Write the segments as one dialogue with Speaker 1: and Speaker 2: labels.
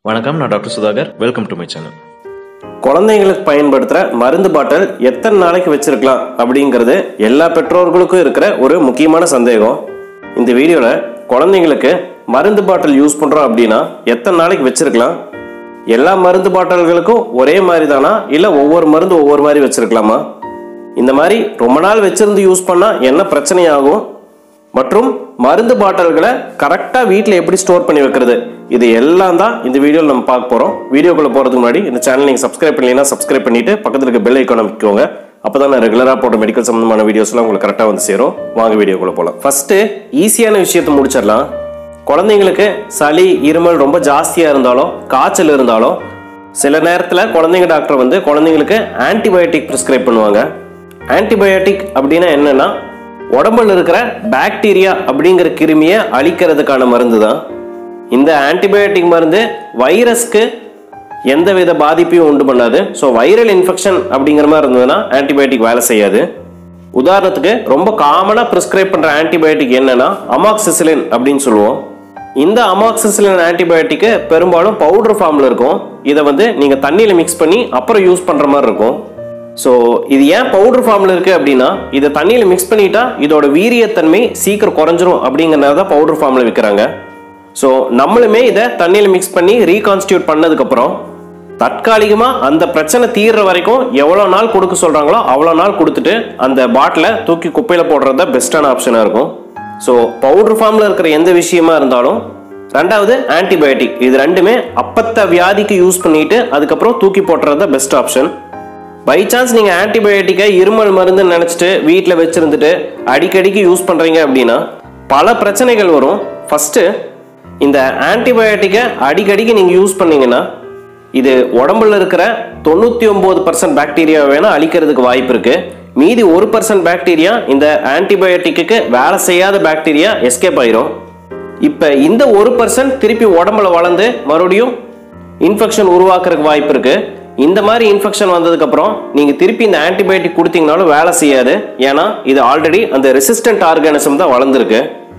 Speaker 1: வணக்கம் நான் doctor Sudhakar welcome to my channel
Speaker 2: குழந்தைங்களுக்கு பயன்படுத்துகிற மருந்து பாட்டில் எத்தனை நாளைக்கு வச்சிருக்கலாம் அப்படிங்கிறது எல்லா பெற்றோர்களுக்கும் இருக்கிற ஒரு முக்கியமான சந்தேகம் இந்த வீடியோவில் குழந்தைங்களுக்கு மருந்து பாட்டில் யூஸ் பண்ணுறோம் அப்படின்னா எத்தனை நாளைக்கு வச்சிருக்கலாம் எல்லா மருந்து பாட்டில்களுக்கும் ஒரே மாதிரி தானா இல்லை ஒவ்வொரு மருந்து ஒவ்வொரு மாதிரி வச்சிருக்கலாமா இந்த மாதிரி ரொம்ப நாள் வச்சிருந்து யூஸ் பண்ணால் என்ன பிரச்சனையாகும் மற்றும் மருந்து பாட்டில்களை கரெக்டாக வீட்டில் எப்படி ஸ்டோர் பண்ணி வைக்கிறது இது எல்லாம் தான் இந்த வீடியோவில் நம்ம பார்க்க போகிறோம் வீடியோக்குள்ளே போகிறதுக்கு முன்னாடி இந்த சேனல் நீங்கள் சப்ஸ்கிரைப் பண்ணலைன்னா சப்ஸ்கிரைப் பண்ணிட்டு பக்கத்தில் இருக்க பெல் ஐக்கான் அமைக்கோங்க அப்போ தான் நான் ரெகுலராக போட்ட மெடிக்கல் சம்மந்தமான வீடியோஸ்லாம் உங்களுக்கு கரெக்டாக வந்து சேரும் வாங்க வீடியோக்குள்ளே போகலாம் ஃபஸ்ட்டு ஈஸியான விஷயத்தை முடிச்சிடலாம் குழந்தைங்களுக்கு சளி இருமல் ரொம்ப ஜாஸ்தியாக இருந்தாலும் காய்ச்சல் இருந்தாலும் சில நேரத்தில் குழந்தைங்க டாக்டர் வந்து குழந்தைங்களுக்கு ஆன்டிபயோட்டிக் ப்ரிஸ்கிரைப் பண்ணுவாங்க ஆன்டிபயோட்டிக் அப்படின்னா என்னன்னா உடம்புல இருக்கிற பாக்டீரியா அப்படிங்கிற கிருமியை அழிக்கிறதுக்கான மருந்து தான் இந்த ஆன்டிபயோட்டிக் மருந்து வைரஸ்க்கு எந்தவித பாதிப்பையும் உண்டு பண்ணாது ஸோ வைரல் இன்ஃபெக்ஷன் அப்படிங்கிற மாதிரி இருந்ததுன்னா ஆன்டிபயோட்டிக் வேலை செய்யாது உதாரணத்துக்கு ரொம்ப காமனாக ப்ரிஸ்கிரைப் பண்ணுற ஆன்டிபயோட்டிக் என்னன்னா அமாக்சிசிலின் அப்படின்னு சொல்லுவோம் இந்த அமாக்சிசிலின் ஆன்டிபயோட்டிக்கு பெரும்பாலும் பவுடர் ஃபார்மில் இருக்கும் இதை வந்து நீங்கள் தண்ணியில் மிக்ஸ் பண்ணி அப்புறம் யூஸ் பண்ணுற மாதிரி இருக்கும் ஸோ இது ஏன் பவுடர் ஃபார்மில் இருக்குது அப்படின்னா இதை தண்ணியில் மிக்ஸ் பண்ணிட்டா இதோட வீரியத்தன்மை சீக்கிரம் குறைஞ்சிரும் அப்படிங்கிறனால தான் பவுடர் ஃபார்மில் விற்கிறாங்க ஸோ நம்மளுமே இதை தண்ணியில் மிக்ஸ் பண்ணி ரீகான்ஸ்டியூட் பண்ணதுக்கப்புறம் தற்காலிகமாக அந்த பிரச்சனை தீர்ற வரைக்கும் எவ்வளோ நாள் கொடுக்க சொல்கிறாங்களோ அவ்வளோ நாள் கொடுத்துட்டு அந்த பாட்டிலை தூக்கி குப்பையில் போடுறது தான் பெஸ்ட்டான ஆப்ஷனாக இருக்கும் ஸோ பவுடர் ஃபார்மில் இருக்கிற எந்த விஷயமா இருந்தாலும் ரெண்டாவது ஆன்டிபயோட்டிக் இது ரெண்டுமே அப்பத்த வியாதிக்கு யூஸ் பண்ணிட்டு அதுக்கப்புறம் தூக்கி போட்டுறது தான் பெஸ்ட் ஆப்ஷன் பை சான்ஸ் நீங்கள் ஆன்டிபயோட்டிக்கை இருமல் மருந்துன்னு நினச்சிட்டு வீட்டில் வச்சுருந்துட்டு அடிக்கடிக்கு யூஸ் பண்ணுறீங்க அப்படின்னா பல பிரச்சனைகள் வரும் ஃபஸ்ட்டு இந்த ஆன்டிபயோட்டிக்கை அடிக்கடிக்கு நீங்கள் யூஸ் பண்ணீங்கன்னா இது உடம்புல இருக்கிற தொண்ணூற்றி ஒம்பது பர்சன்ட் பாக்டீரியா வேணால் அழிக்கிறதுக்கு வாய்ப்பு இருக்குது மீதி ஒரு பர்சன்ட் பாக்டீரியா இந்த ஆன்டிபயோட்டிக்கு வேலை செய்யாத பாக்டீரியா எஸ்கேப் ஆயிரும் இப்போ இந்த ஒரு பர்சன்ட் திருப்பி உடம்புல வளர்ந்து மறுபடியும் இன்ஃபெக்ஷன் உருவாக்குறதுக்கு வாய்ப்பு இருக்கு இந்த மாதிரி இன்ஃபெக்ஷன் வந்ததுக்கப்புறம் நீங்கள் திருப்பி இந்த ஆன்டிபயோட்டிக் கொடுத்தீங்கனாலும் வேலை செய்யாது ஏன்னா இது ஆல்ரெடி அந்த ரெசிஸ்டன்ட் ஆர்கானிசம் தான் வளர்ந்துருக்கு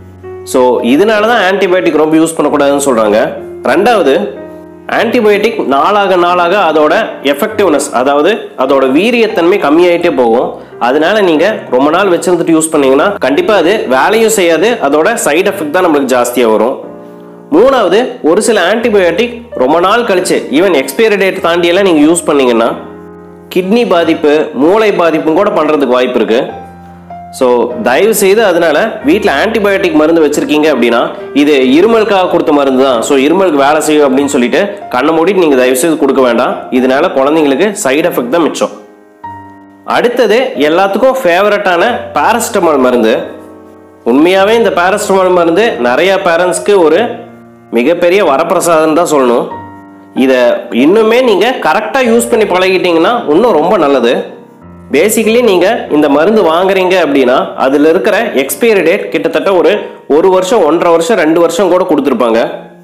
Speaker 2: ஸோ இதனால தான் ஆன்டிபயோட்டிக் ரொம்ப யூஸ் பண்ணக்கூடாதுன்னு சொல்கிறாங்க ரெண்டாவது ஆன்டிபயோட்டிக் நாளாக நாளாக அதோட எஃபெக்டிவ்னஸ் அதாவது அதோட வீரியத்தன்மை கம்மியாயிட்டே போகும் அதனால நீங்கள் ரொம்ப நாள் வச்சிருந்துட்டு யூஸ் பண்ணீங்கன்னா கண்டிப்பாக அது வேலையும் செய்யாது அதோட சைடு எஃபெக்ட் தான் நம்மளுக்கு ஜாஸ்தியாக வரும் மூணாவது ஒரு சில ஆன்டிபயோட்டிக் ரொம்ப நாள் கழிச்சு ஈவன் எக்ஸ்பைரி டேட் தாண்டியெல்லாம் நீங்கள் யூஸ் பண்ணீங்கன்னா கிட்னி பாதிப்பு மூளை பாதிப்பும் கூட பண்ணுறதுக்கு வாய்ப்பு இருக்கு ஸோ தயவு செய்து அதனால வீட்டில் ஆன்டிபயோட்டிக் மருந்து வச்சிருக்கீங்க அப்படின்னா இது இருமலுக்காக கொடுத்த மருந்து தான் ஸோ இருமலுக்கு வேலை செய்யும் அப்படின்னு சொல்லிட்டு கண்ணை மூடிட்டு நீங்கள் தயவு செய்து கொடுக்க வேண்டாம் இதனால குழந்தைங்களுக்கு சைடு எஃபெக்ட் தான் மிச்சம் அடுத்தது எல்லாத்துக்கும் ஃபேவரட்டான பாரஸ்டமால் மருந்து உண்மையாகவே இந்த பாரஸ்டமால் மருந்து நிறைய பேரண்ட்ஸ்க்கு ஒரு மிகப்பெரிய வரப்பிரசாதம் தான் சொல்லணும் இதை இன்னுமே நீங்கள் கரெக்டாக யூஸ் பண்ணி பழகிட்டீங்கன்னா இன்னும் ரொம்ப நல்லது பேசிக்கலி நீங்கள் இந்த மருந்து வாங்குறீங்க அப்படின்னா அதில் இருக்கிற எக்ஸ்பைரி டேட் கிட்டத்தட்ட ஒரு ஒரு வருஷம் ஒன்றரை வருஷம் ரெண்டு வருஷம் கூட கொடுத்துருப்பாங்க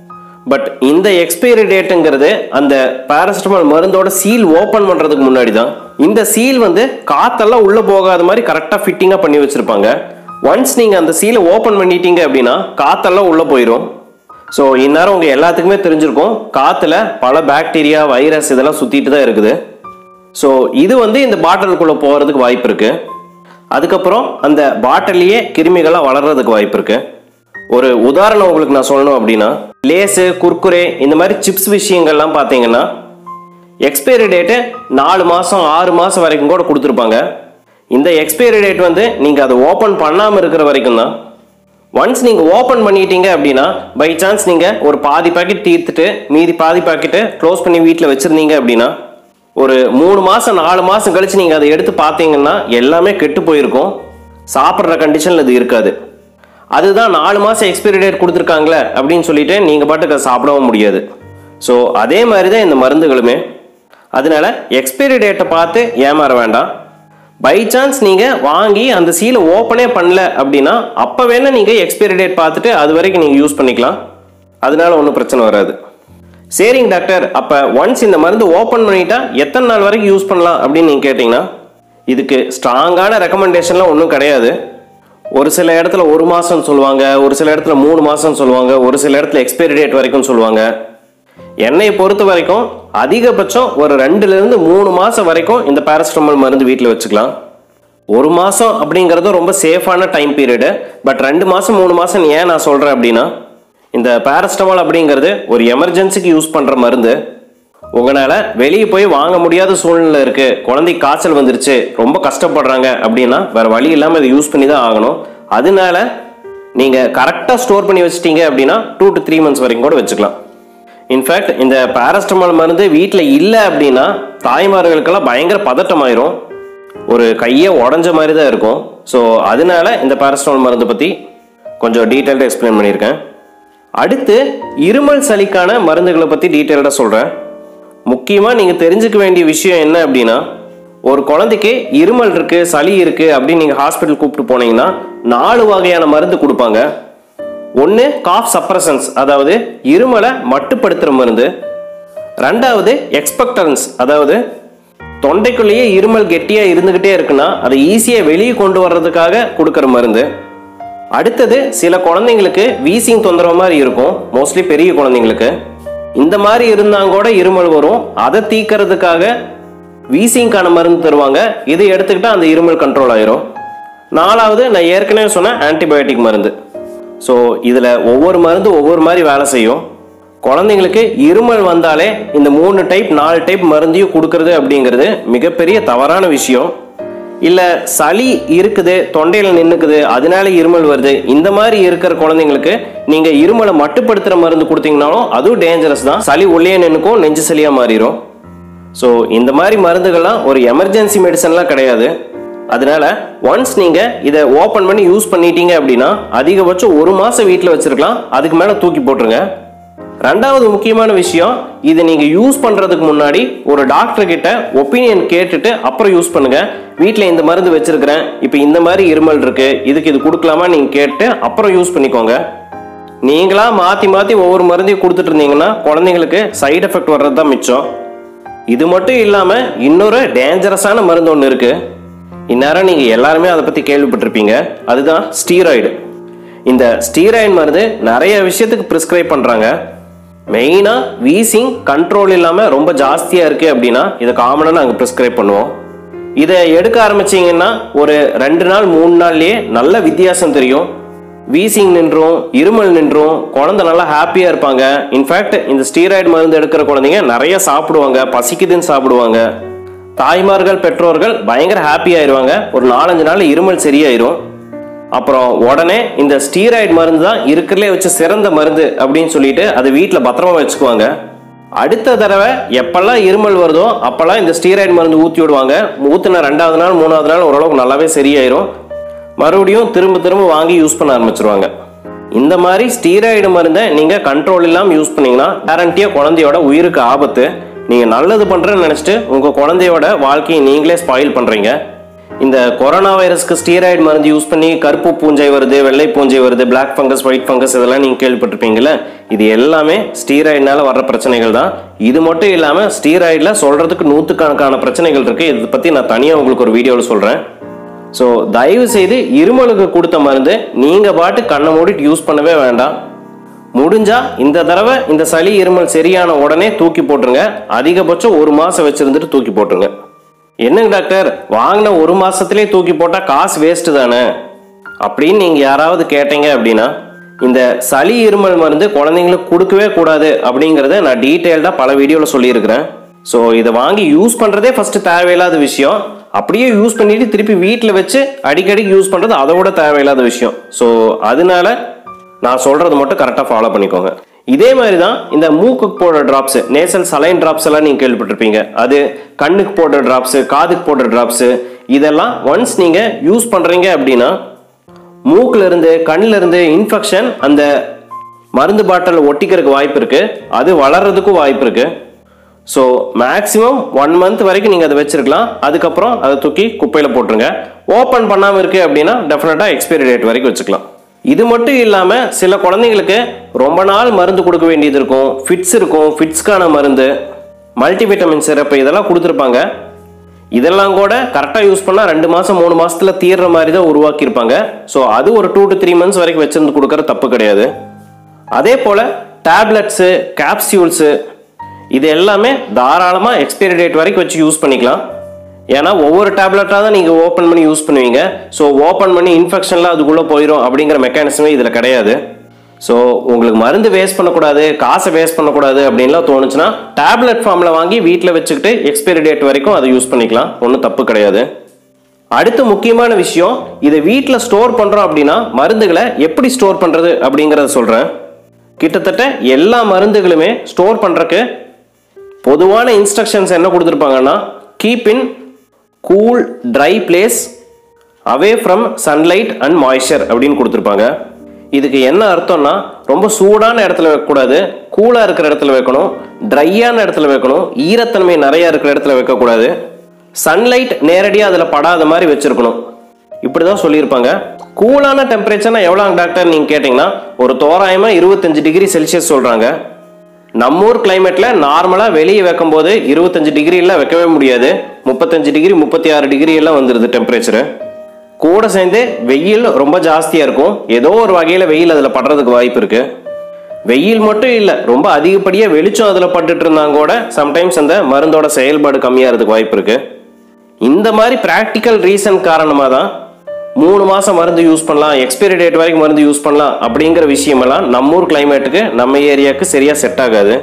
Speaker 2: பட் இந்த எக்ஸ்பைரி டேட்டுங்கிறது அந்த பாராசிட்டமால் மருந்தோட சீல் ஓப்பன் பண்ணுறதுக்கு முன்னாடி தான் இந்த சீல் வந்து காத்தெல்லாம் உள்ளே போகாத மாதிரி கரெக்டாக ஃபிட்டிங்காக பண்ணி வச்சுருப்பாங்க ஒன்ஸ் நீங்கள் அந்த சீலை ஓப்பன் பண்ணிட்டீங்க அப்படின்னா காத்தெல்லாம் உள்ளே போயிடும் ஸோ இந்நேரம் உங்கள் எல்லாத்துக்குமே தெரிஞ்சிருக்கும் காற்றுல பல பாக்டீரியா வைரஸ் இதெல்லாம் சுற்றிட்டு தான் இருக்குது ஸோ இது வந்து இந்த பாட்டிலுக்குள்ளே போகிறதுக்கு வாய்ப்பு இருக்குது அதுக்கப்புறம் அந்த பாட்டிலேயே கிருமிகளாக வளர்கிறதுக்கு வாய்ப்பு இருக்குது ஒரு உதாரணம் உங்களுக்கு நான் சொல்லணும் அப்படின்னா லேஸு குர்குரே இந்த மாதிரி சிப்ஸ் விஷயங்கள்லாம் பார்த்தீங்கன்னா எக்ஸ்பைரி டேட்டு நாலு மாதம் ஆறு மாதம் வரைக்கும் கூட கொடுத்துருப்பாங்க இந்த எக்ஸ்பைரி டேட் வந்து நீங்கள் அதை ஓப்பன் பண்ணாமல் இருக்கிற வரைக்கும் தான் ஒன்ஸ் நீங்கள் ஓப்பன் பண்ணிட்டீங்க அப்படின்னா பை சான்ஸ் நீங்கள் ஒரு பாதி பாக்கெட் தீர்த்துட்டு மீதி பாதி பாக்கெட்டு க்ளோஸ் பண்ணி வீட்டில் வச்சுருந்தீங்க அப்படின்னா ஒரு மூணு மாதம் நாலு மாதம் கழிச்சு நீங்கள் அதை எடுத்து பார்த்தீங்கன்னா எல்லாமே கெட்டு போயிருக்கும் சாப்பிட்ற கண்டிஷனில் இது இருக்காது அதுதான் நாலு மாதம் எக்ஸ்பைரி டேட் கொடுத்துருக்காங்களே அப்படின்னு சொல்லிட்டு நீங்கள் பாட்டுக்கு அதை சாப்பிடவும் முடியாது ஸோ அதே மாதிரி தான் இந்த மருந்துகளுமே அதனால எக்ஸ்பைரி டேட்டை பார்த்து ஏமாற வேண்டாம் பை சான்ஸ் நீங்கள் வாங்கி அந்த சீலை ஓப்பனே பண்ணல அப்படின்னா அப்போ வேணால் நீங்கள் எக்ஸ்பைரி டேட் பார்த்துட்டு அது வரைக்கும் நீங்கள் யூஸ் பண்ணிக்கலாம் அதனால ஒன்றும் பிரச்சனை வராது சரிங்க டாக்டர் அப்போ ஒன்ஸ் இந்த மருந்து ஓப்பன் பண்ணிட்டா எத்தனை நாள் வரைக்கும் யூஸ் பண்ணலாம் அப்படின்னு நீங்கள் கேட்டிங்கன்னா இதுக்கு ஸ்ட்ராங்கான ரெக்கமெண்டேஷன்லாம் ஒன்றும் கிடையாது ஒரு சில இடத்துல ஒரு மாதம் சொல்லுவாங்க ஒரு சில இடத்துல மூணு மாதம் சொல்லுவாங்க ஒரு சில இடத்துல எக்ஸ்பைரி டேட் வரைக்கும் சொல்லுவாங்க என்னை பொறுத்த வரைக்கும் அதிகபட்சம் ஒரு ரெண்டுலேருந்து மூணு மாதம் வரைக்கும் இந்த பேரஸ்டமால் மருந்து வீட்டில் வச்சுக்கலாம் ஒரு மாதம் அப்படிங்கிறது ரொம்ப சேஃபான டைம் பீரியடு பட் ரெண்டு மாதம் மூணு மாதம் ஏன் நான் சொல்கிறேன் அப்படின்னா இந்த பேரஸ்டமால் அப்படிங்கிறது ஒரு எமர்ஜென்சிக்கு யூஸ் பண்ணுற மருந்து உங்களால் வெளியே போய் வாங்க முடியாத சூழ்நிலை இருக்குது குழந்தைக்கு காய்ச்சல் வந்துருச்சு ரொம்ப கஷ்டப்படுறாங்க அப்படின்னா வேறு வழி இல்லாமல் இதை யூஸ் பண்ணி தான் ஆகணும் அதனால நீங்கள் கரெக்டாக ஸ்டோர் பண்ணி வச்சிட்டீங்க அப்படின்னா டூ டு த்ரீ மந்த்ஸ் வரைக்கும் கூட வச்சுக்கலாம் இன்ஃபேக்ட் இந்த பேரஸ்டமால் மருந்து வீட்டில் இல்லை அப்படின்னா தாய்மார்களுக்கெல்லாம் பயங்கர பதட்டமாயிரும் ஒரு கையை உடஞ்ச மாதிரி தான் இருக்கும் ஸோ அதனால இந்த பேரஸ்டமால் மருந்து பற்றி கொஞ்சம் டீட்டெயில்டாக எக்ஸ்பிளைன் பண்ணியிருக்கேன் அடுத்து இருமல் சளிக்கான மருந்துகளை பற்றி டீட்டெயில்டாக சொல்கிறேன் முக்கியமாக நீங்கள் தெரிஞ்சுக்க வேண்டிய விஷயம் என்ன அப்படின்னா ஒரு குழந்தைக்கு இருமல் இருக்குது சளி இருக்குது அப்படின்னு நீங்கள் ஹாஸ்பிட்டல் கூப்பிட்டு போனீங்கன்னா நாலு வகையான மருந்து கொடுப்பாங்க ஒன்று காஃப் சப்ரசன்ஸ் அதாவது இருமலை மட்டுப்படுத்துகிற மருந்து ரெண்டாவது எக்ஸ்பெக்டரன்ஸ் அதாவது தொண்டைக்குள்ளேயே இருமல் கெட்டியாக இருந்துக்கிட்டே இருக்குன்னா அதை ஈஸியாக வெளியே கொண்டு வர்றதுக்காக கொடுக்குற மருந்து அடுத்தது சில குழந்தைங்களுக்கு வீசிங் தொந்தரவு மாதிரி இருக்கும் மோஸ்ட்லி பெரிய குழந்தைங்களுக்கு இந்த மாதிரி இருந்தாங்க கூட இருமல் வரும் அதை தீக்கிறதுக்காக வீசிங்கான மருந்து தருவாங்க இதை எடுத்துக்கிட்டா அந்த இருமல் கண்ட்ரோல் ஆயிரும் நாலாவது நான் ஏற்கனவே சொன்ன ஆன்டிபயோட்டிக் மருந்து ஸோ இதில் ஒவ்வொரு மருந்து ஒவ்வொரு மாதிரி வேலை செய்யும் குழந்தைங்களுக்கு இருமல் வந்தாலே இந்த மூணு டைப் நாலு டைப் மருந்தையும் கொடுக்கறது அப்படிங்கிறது மிகப்பெரிய தவறான விஷயம் இல்லை சளி இருக்குது தொண்டையில் நின்றுக்குது அதனால இருமல் வருது இந்த மாதிரி இருக்கிற குழந்தைங்களுக்கு நீங்கள் இருமலை மட்டுப்படுத்துகிற மருந்து கொடுத்தீங்கனாலும் அதுவும் டேஞ்சரஸ் தான் சளி உள்ளே நின்றுக்கும் நெஞ்சு சளியாக மாறிடும் ஸோ இந்த மாதிரி மருந்துகள்லாம் ஒரு எமர்ஜென்சி மெடிசன்லாம் கிடையாது அதனால ஒன்ஸ் நீங்கள் இதை ஓப்பன் பண்ணி யூஸ் பண்ணிட்டீங்க அப்படின்னா அதிகபட்சம் ஒரு மாதம் வீட்டில் வச்சிருக்கலாம் அதுக்கு மேலே தூக்கி போட்டுருங்க ரெண்டாவது முக்கியமான விஷயம் இதை நீங்கள் யூஸ் பண்ணுறதுக்கு முன்னாடி ஒரு டாக்டர் கிட்ட ஒப்பீனியன் கேட்டுட்டு அப்புறம் யூஸ் பண்ணுங்க வீட்டில் இந்த மருந்து வச்சிருக்கிறேன் இப்போ இந்த மாதிரி இருமல் இருக்கு இதுக்கு இது கொடுக்கலாமா நீங்கள் கேட்டு அப்புறம் யூஸ் பண்ணிக்கோங்க நீங்களா மாற்றி மாற்றி ஒவ்வொரு மருந்தையும் கொடுத்துட்டு இருந்தீங்கன்னா குழந்தைங்களுக்கு சைடு எஃபெக்ட் வர்றது தான் மிச்சம் இது மட்டும் இல்லாமல் இன்னொரு டேஞ்சரஸான மருந்து ஒன்று இருக்கு இந்நேரம் நீங்கள் எல்லாருமே அதை பற்றி கேள்விப்பட்டிருப்பீங்க அதுதான் ஸ்டீராய்டு இந்த ஸ்டீராய்டு மருந்து நிறைய விஷயத்துக்கு ப்ரிஸ்கிரைப் பண்ணுறாங்க மெயினாக வீசிங் கண்ட்ரோல் இல்லாமல் ரொம்ப ஜாஸ்தியாக இருக்குது அப்படின்னா இதை காமனாக நாங்கள் ப்ரிஸ்கிரைப் பண்ணுவோம் இதை எடுக்க ஆரம்பிச்சீங்கன்னா ஒரு ரெண்டு நாள் மூணு நாள்லயே நல்ல வித்தியாசம் தெரியும் வீசிங் நின்றும் இருமல் நின்றும் குழந்தை நல்லா ஹாப்பியாக இருப்பாங்க இன்ஃபேக்ட் இந்த ஸ்டீராய்டு மருந்து எடுக்கிற குழந்தைங்க நிறைய சாப்பிடுவாங்க பசிக்குதுன்னு சாப்பிடுவாங்க தாய்மார்கள் பெற்றோர்கள் பயங்கர ஹாப்பி ஆயிருவாங்க ஒரு நாலஞ்சு நாள் இருமல் சரியாயிரும் அப்புறம் உடனே இந்த ஸ்டீராய்டு மருந்து தான் இருக்கிறதுலே வச்சு சிறந்த மருந்து அப்படின்னு சொல்லிட்டு அதை வீட்டில் பத்திரமா வச்சுக்குவாங்க அடுத்த தடவை எப்பெல்லாம் இருமல் வருதோ அப்பெல்லாம் இந்த ஸ்டீராய்டு மருந்து ஊற்றி விடுவாங்க ஊற்றின ரெண்டாவது நாள் மூணாவது நாள் ஓரளவுக்கு நல்லாவே சரியாயிரும் மறுபடியும் திரும்ப திரும்ப வாங்கி யூஸ் பண்ண ஆரம்பிச்சிருவாங்க இந்த மாதிரி ஸ்டீராய்டு மருந்தை நீங்கள் கண்ட்ரோல் இல்லாமல் யூஸ் பண்ணீங்கன்னா கேரண்டியாக குழந்தையோட உயிருக்கு ஆபத்து நீங்கள் நல்லது பண்ணுறேன்னு நினச்சிட்டு உங்கள் குழந்தையோட வாழ்க்கையை நீங்களே ஸ்பாயில் பண்ணுறீங்க இந்த கொரோனா வைரஸ்க்கு ஸ்டீராய்டு மருந்து யூஸ் பண்ணி கருப்பு பூஞ்சை வருது வெள்ளை பூஞ்சை வருது பிளாக் ஃபங்கஸ் ஒயிட் ஃபங்கஸ் இதெல்லாம் நீங்கள் கேள்விப்பட்டிருப்பீங்கல்ல இது எல்லாமே ஸ்டீராய்டுனால வர்ற பிரச்சனைகள் தான் இது மட்டும் இல்லாமல் ஸ்டீராய்டில் சொல்கிறதுக்கு நூற்றுக்கணக்கான பிரச்சனைகள் இருக்குது இதை பற்றி நான் தனியாக உங்களுக்கு ஒரு வீடியோவில் சொல்கிறேன் ஸோ தயவு செய்து இருமலுக்கு கொடுத்த மருந்து நீங்கள் பாட்டு கண்ணை மூடிட்டு யூஸ் பண்ணவே வேண்டாம் முடிஞ்சா இந்த தடவை இந்த சளி இருமல் சரியான உடனே தூக்கி போட்டுருங்க அதிகபட்சம் ஒரு மாசம் வச்சிருந்துட்டு தூக்கி போட்டுருங்க என்னங்க டாக்டர் வாங்கின ஒரு மாசத்திலே தூக்கி போட்டா காசு வேஸ்ட் தானே அப்படின்னு நீங்க யாராவது கேட்டீங்க அப்படின்னா இந்த சளி இருமல் மருந்து குழந்தைங்களுக்கு கொடுக்கவே கூடாது அப்படிங்கிறத நான் டீட்டெயில்டாக பல வீடியோவில் சொல்லியிருக்கிறேன் ஸோ இதை வாங்கி யூஸ் பண்ணுறதே ஃபர்ஸ்ட் தேவையில்லாத விஷயம் அப்படியே யூஸ் பண்ணிட்டு திருப்பி வீட்டில் வச்சு அடிக்கடி யூஸ் பண்ணுறது அதை விட தேவையில்லாத விஷயம் ஸோ அதனால நான் சொல்றது மட்டும் கரெக்டாக ஃபாலோ பண்ணிக்கோங்க இதே மாதிரி தான் இந்த மூக்குக்கு போடுற டிராப்ஸ் நேசல் சலைன் டிராப்ஸ் எல்லாம் நீங்கள் கேள்விப்பட்டிருப்பீங்க அது கண்ணுக்கு போடுற டிராப்ஸ் காதுக்கு போடுற டிராப்ஸ் இதெல்லாம் ஒன்ஸ் நீங்கள் யூஸ் பண்ணுறீங்க அப்படின்னா மூக்குல இருந்து கண்ணுல இருந்து இன்ஃபெக்ஷன் அந்த மருந்து பாட்டில் ஒட்டிக்கிறதுக்கு வாய்ப்பு இருக்கு அது வளர்றதுக்கும் வாய்ப்பு இருக்கு ஸோ மேக்ஸிமம் ஒன் மந்த் வரைக்கும் நீங்கள் அதை வச்சிருக்கலாம் அதுக்கப்புறம் அதை தூக்கி குப்பையில் போட்டுருங்க ஓப்பன் பண்ணாமல் இருக்கு அப்படின்னா டெஃபினட்டாக எக்ஸ்பைரி டேட் வரைக்கும் வச்சுக்கலாம் இது மட்டும் இல்லாமல் சில குழந்தைங்களுக்கு ரொம்ப நாள் மருந்து கொடுக்க வேண்டியது இருக்கும் ஃபிட்ஸ் இருக்கும் ஃபிட்ஸ்க்கான மருந்து மல்டிவிட்டமின் சிறப்பு இதெல்லாம் கொடுத்துருப்பாங்க இதெல்லாம் கூட கரெக்டாக யூஸ் பண்ணால் ரெண்டு மாதம் மூணு மாசத்துல தீர்ற மாதிரி தான் உருவாக்கியிருப்பாங்க ஸோ அது ஒரு டூ டு த்ரீ மந்த்ஸ் வரைக்கும் வச்சிருந்து கொடுக்குற தப்பு கிடையாது அதே போல் டேப்லெட்ஸு கேப்சியூல்ஸு இது எல்லாமே தாராளமாக எக்ஸ்பைரி டேட் வரைக்கும் வச்சு யூஸ் பண்ணிக்கலாம் ஏன்னா ஒவ்வொரு டேப்லெட்டாக தான் நீங்கள் ஓப்பன் பண்ணி யூஸ் பண்ணுவீங்க ஸோ ஓப்பன் பண்ணி இன்ஃபெக்ஷன்லாம் அதுக்குள்ளே போயிடும் அப்படிங்கிற மெக்கானிசமே இதில் கிடையாது ஸோ உங்களுக்கு மருந்து வேஸ்ட் பண்ணக்கூடாது காசை வேஸ்ட் பண்ணக்கூடாது அப்படின்லாம் தோணுச்சுன்னா டேப்லெட் ஃபார்மில் வாங்கி வீட்டில் வச்சுக்கிட்டு எக்ஸ்பைரி டேட் வரைக்கும் அதை யூஸ் பண்ணிக்கலாம் ஒன்றும் தப்பு கிடையாது அடுத்து முக்கியமான விஷயம் இதை வீட்டில் ஸ்டோர் பண்ணுறோம் அப்படின்னா மருந்துகளை எப்படி ஸ்டோர் பண்ணுறது அப்படிங்கிறத சொல்கிறேன் கிட்டத்தட்ட எல்லா மருந்துகளுமே ஸ்டோர் பண்ணுறக்கு பொதுவான இன்ஸ்ட்ரக்ஷன்ஸ் என்ன கொடுத்துருப்பாங்கன்னா keep in cool dry place away from sunlight and moisture அப்படின்னு கொடுத்துருப்பாங்க இதுக்கு என்ன அர்த்தம்னா ரொம்ப சூடான இடத்துல வைக்கக்கூடாது கூலாக இருக்கிற இடத்துல வைக்கணும் ட்ரையான இடத்துல வைக்கணும் ஈரத்தன்மை நிறையா இருக்கிற இடத்துல வைக்கக்கூடாது சன்லைட் நேரடியாக அதில் படாத மாதிரி வச்சிருக்கணும் இப்படி தான் சொல்லியிருப்பாங்க கூலான டெம்பரேச்சர்னா எவ்வளோ டாக்டர் நீங்கள் கேட்டிங்கன்னா ஒரு தோராயமாக இருபத்தஞ்சு டிகிரி செல்சியஸ் சொல்கிறாங்க நம்ம ஊர் கிளைமேட்ல நார்மலாக வெளியே வைக்கும்போது இருபத்தஞ்சு டிகிரிலாம் வைக்கவே முடியாது முப்பத்தஞ்சு டிகிரி முப்பத்தி ஆறு டிகிரி எல்லாம் வந்துடுது டெம்பரேச்சரு கூட சேர்ந்து வெயில் ரொம்ப ஜாஸ்தியாக இருக்கும் ஏதோ ஒரு வகையில் வெயில் அதில் படுறதுக்கு வாய்ப்பு இருக்கு வெயில் மட்டும் இல்லை ரொம்ப அதிகப்படியாக வெளிச்சம் அதில் பட்டுட்டு இருந்தாங்க கூட சம்டைம்ஸ் அந்த மருந்தோட செயல்பாடு கம்மியாகிறதுக்கு வாய்ப்பு இருக்கு இந்த மாதிரி ப்ராக்டிக்கல் ரீசன் காரணமாக தான் மூணு மாதம் மருந்து யூஸ் பண்ணலாம் எக்ஸ்பைரி டேட் வரைக்கும் மருந்து யூஸ் பண்ணலாம் அப்படிங்கிற விஷயமெல்லாம் நம்ம ஊர் கிளைமேட்டுக்கு நம்ம ஏரியாவுக்கு சரியாக செட் ஆகாது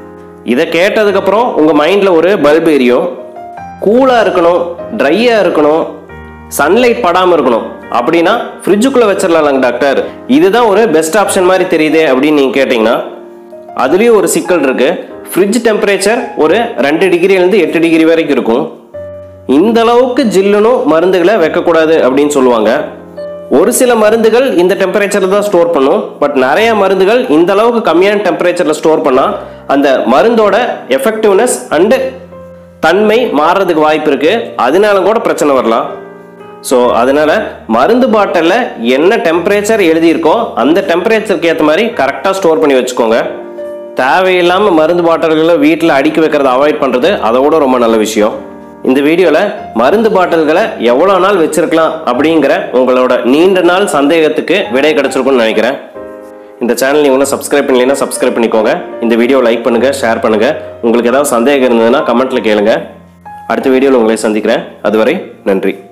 Speaker 2: இதை கேட்டதுக்கப்புறம் உங்கள் மைண்டில் ஒரு பல்ப் எரியும் கூலாக இருக்கணும் ட்ரையாக இருக்கணும் சன்லைட் படாமல் இருக்கணும் அப்படின்னா ஃப்ரிட்ஜுக்குள்ளே வச்சிடலாம்லங்க டாக்டர் இதுதான் ஒரு பெஸ்ட் ஆப்ஷன் மாதிரி தெரியுதே அப்படின்னு நீங்கள் கேட்டிங்கன்னா அதுலேயும் ஒரு சிக்கல் இருக்கு ஃப்ரிட்ஜ் டெம்பரேச்சர் ஒரு ரெண்டு டிகிரிலேருந்து எட்டு டிகிரி வரைக்கும் இருக்கும் இந்த அளவுக்கு ஜில்லுனும் மருந்துகளை வைக்கக்கூடாது அப்படின்னு சொல்லுவாங்க ஒரு சில மருந்துகள் இந்த டெம்பரேச்சரில் தான் ஸ்டோர் பண்ணும் பட் நிறைய மருந்துகள் இந்த அளவுக்கு கம்மியான டெம்பரேச்சரில் ஸ்டோர் பண்ணால் அந்த மருந்தோட எஃபெக்டிவ்னஸ் அண்டு தன்மை மாறுறதுக்கு வாய்ப்பு இருக்கு அதனால கூட பிரச்சனை வரலாம் ஸோ அதனால மருந்து பாட்டிலில் என்ன டெம்பரேச்சர் எழுதியிருக்கோ அந்த டெம்பரேச்சருக்கு ஏற்ற மாதிரி கரெக்டாக ஸ்டோர் பண்ணி வச்சுக்கோங்க தேவையில்லாமல் மருந்து பாட்டில்களை வீட்டில் அடுக்கி வைக்கிறத அவாய்ட் பண்ணுறது அதோட ரொம்ப நல்ல விஷயம் இந்த வீடியோவில் மருந்து பாட்டில்களை எவ்வளோ நாள் வச்சிருக்கலாம் அப்படிங்கிற உங்களோட நீண்ட நாள் சந்தேகத்துக்கு விடை கிடைச்சிருக்கும்னு நினைக்கிறேன் இந்த சேனல் நீங்கள் ஒன்றும் சப்ஸ்கிரைப் பண்ணலைன்னா சப்ஸ்கிரைப் பண்ணிக்கோங்க இந்த வீடியோ லைக் பண்ணுங்கள் ஷேர் பண்ணுங்கள் உங்களுக்கு ஏதாவது சந்தேகம் இருந்ததுன்னா கமெண்ட்டில் கேளுங்க அடுத்த வீடியோவில் உங்களை சந்திக்கிறேன் அதுவரை நன்றி